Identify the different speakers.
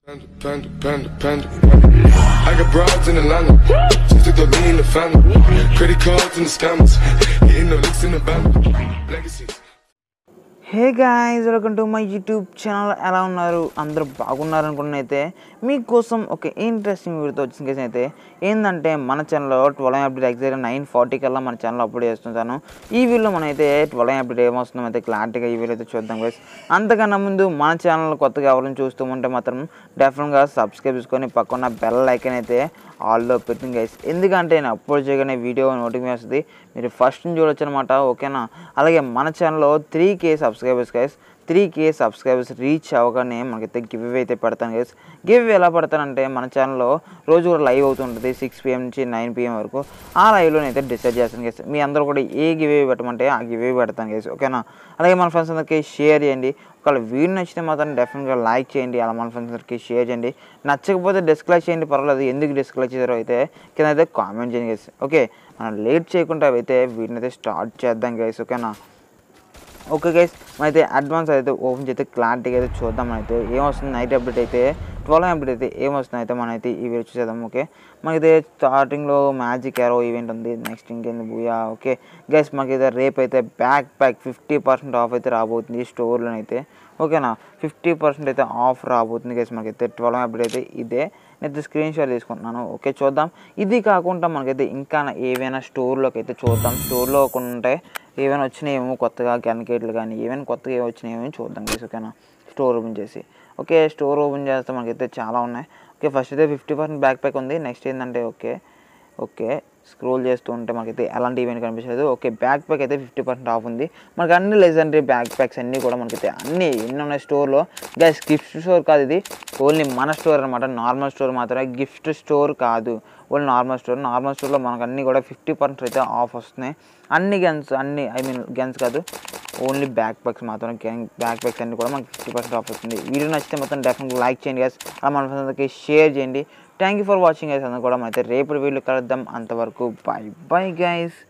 Speaker 1: Panda, panda, panda, panda. I got broads in Atlanta. Just took the lean in the family. Credit cards and the scammers. Hitting the licks in the band. Legacies.
Speaker 2: Hey guys welcome to my YouTube channel ఎలా ఉన్నారు అందరూ బాగున్నారు అనుకున్నైతే మీకోసం ఒక interesting వీడియోతో వచ్చిన case అయితే ఏంటంటే మన ఛానల్లో twelve update exact nine forty కల్లా మన ఛానల్ అప్లోడ్ చేస్తుంటాను ఈ వీడియోలో మనం అయితే ట్వెల్వ్ అప్డేట్ ఏమొస్తుందో అయితే క్లారిటీగా ఈ వీడియో అయితే చూద్దాం గైస్ అంతకన్నా ముందు మన ఛానల్ కొత్తగా ఎవరైనా చూస్తూ ఉంటే మాత్రం డెఫినెట్గా సబ్స్క్రైబ్ చేసుకొని పక్కన బెల్ ఐకన్ అయితే ఆల్లో పెట్టింది గైస్ ఎందుకంటే నేను అప్లోడ్ చేయగానే వీడియో నోటిఫికేషన్ వస్తుంది మీరు ఫస్ట్ నుంచి చూడొచ్చు అనమాట ఓకేనా అలాగే మన ఛానల్లో three K subscribers guys three K subscribers reach అవ్వగానే మనకైతే గివ్ అవే అయితే పెడతాను గైస్ గివ్ అవే ఎలా పెడతానంటే మన ఛానల్లో రోజు కూడా లైవ్ అవుతుంటుంది సిక్స్ పిఎం నుంచి నైన్ పిఎం వరకు ఆ లైవ్లో అయితే డిసైడ్ చేస్తాను గైస్ మీ అందరూ కూడా ఏ గివ్ అవే పెట్టమంటే ఆ గివ్ అవే పెడతాను గైస్ ఓకేనా అలాగే మన ఫ్రెండ్స్ అందరికీ షేర్ చేయండి ఒకవేళ వీడియో నచ్చితే మాత్రం డెఫినెట్గా లైక్ చేయండి అలా మన ఫ్రెండ్స్ అందరికీ షేర్ చేయండి నచ్చకపోతే డిస్క్లైజ్ చేయండి పర్వాలేదు ఎందుకు డిస్క్లైజ్ చేశారో అయితే కింద అయితే కామెంట్ చేయండి గైస్ ఓకే మనం లేట్ చేయకుండా అయితే వీటిని అయితే స్టార్ట్ చేద్దాం గైస్ ఓకేనా ఓకే గైస్ అయితే అడ్వాన్స్ అయితే ఓపెన్ చేస్తే క్లారిటీగా అయితే చూద్దాం అయితే ఏమొస్తుంది నైట్ అప్డేట్ అయితే ట్వెల్వ్ అప్డేట్ అయితే ఏమొస్తుంది అయితే మనం అయితే ఈ వీడియో చూసేద్దాం ఓకే మనకైతే స్టార్టింగ్లో మ్యాజిక్ ఎరో ఈవెంట్ ఉంది నెక్స్ట్ ఇంకేంది బూయా ఓకే గైస్ మనకైతే రేపు అయితే backpack fifty percent off అయితే రాబోతుంది స్టోర్లో అయితే ఓకేనా ఫిఫ్టీ పర్సెంట్ అయితే ఆఫ్ రాబోతుంది గైస్ మనకైతే ట్వెల్వ్ అప్డేట్ అయితే ఇదే నేనైతే స్క్రీన్ షాట్ తీసుకుంటున్నాను ఓకే చూద్దాం ఇది కాకుండా మనకైతే ఇంకా ఏవైనా స్టోర్లోకి అయితే చూద్దాం స్టోర్లో కొన్ని ఉంటాయి ఏమైనా వచ్చినాయేమో కొత్తగా క్యాన్కేట్లు కానీ ఏమైనా కొత్తగా ఏమి వచ్చినాయేమో చూద్దాం గైస్ ఓకేనా స్టోర్ ఓపెన్ చేసి ఓకే స్టోర్ ఓపెన్ చేస్తే మనకైతే చాలా ఉన్నాయి ఓకే ఫస్ట్ అయితే ఫిఫ్టీ పర్సెంట్ బ్యాక్ ప్యాక్ ఉంది నెక్స్ట్ ఏంటంటే ఓకే ఓకే స్క్రోల్ చేస్తూ ఉంటే మనకైతే ఎలాంటి ఈవెంట్ కనిపించలేదు ఓకే బ్యాక్ ప్యాక్ అయితే ఫిఫ్టీ పర్సెంట్ ఆఫ్ ఉంది మనకి అన్ని లెజెండరీ బ్యాక్ ప్యాక్స్ అన్నీ కూడా మనకైతే అన్ని ఎన్ని ఉన్నాయి స్టోర్లో గైస్ గిఫ్ట్ స్టోర్ కాదు ఇది ఓన్లీ మన స్టోర్ అనమాట నార్మల్ స్టోర్ మాత్రమే గిఫ్ట్ స్టోర్ కాదు ఓన్లీ నార్మల్ స్టోర్ నార్మల్ స్టోర్లో మనకు అన్నీ కూడా ఫిఫ్టీ పర్సెంట్ అయితే ఆఫ్ వస్తున్నాయి అన్ని గన్స్ అన్ని ఐ మీన్ గన్స్ కాదు ఓన్లీ బ్యాక్ ప్యాక్స్ మాత్రం బ్యాక్ ప్యాక్స్ అన్ని కూడా మనకి ఫిఫ్టీ పర్సెంట్ ఆఫ్ వస్తుంది వీడియో నచ్చితే మొత్తం డెఫినెట్గా లైక్ చేయండి గైస్ అలా మన friends అందరికీ షేర్ చేయండి thank you for watching guys అందరూ కూడా అయితే రేపు వీడియో కలుద్దాం అంతవరకు బాయ్ బాయ్ గైస్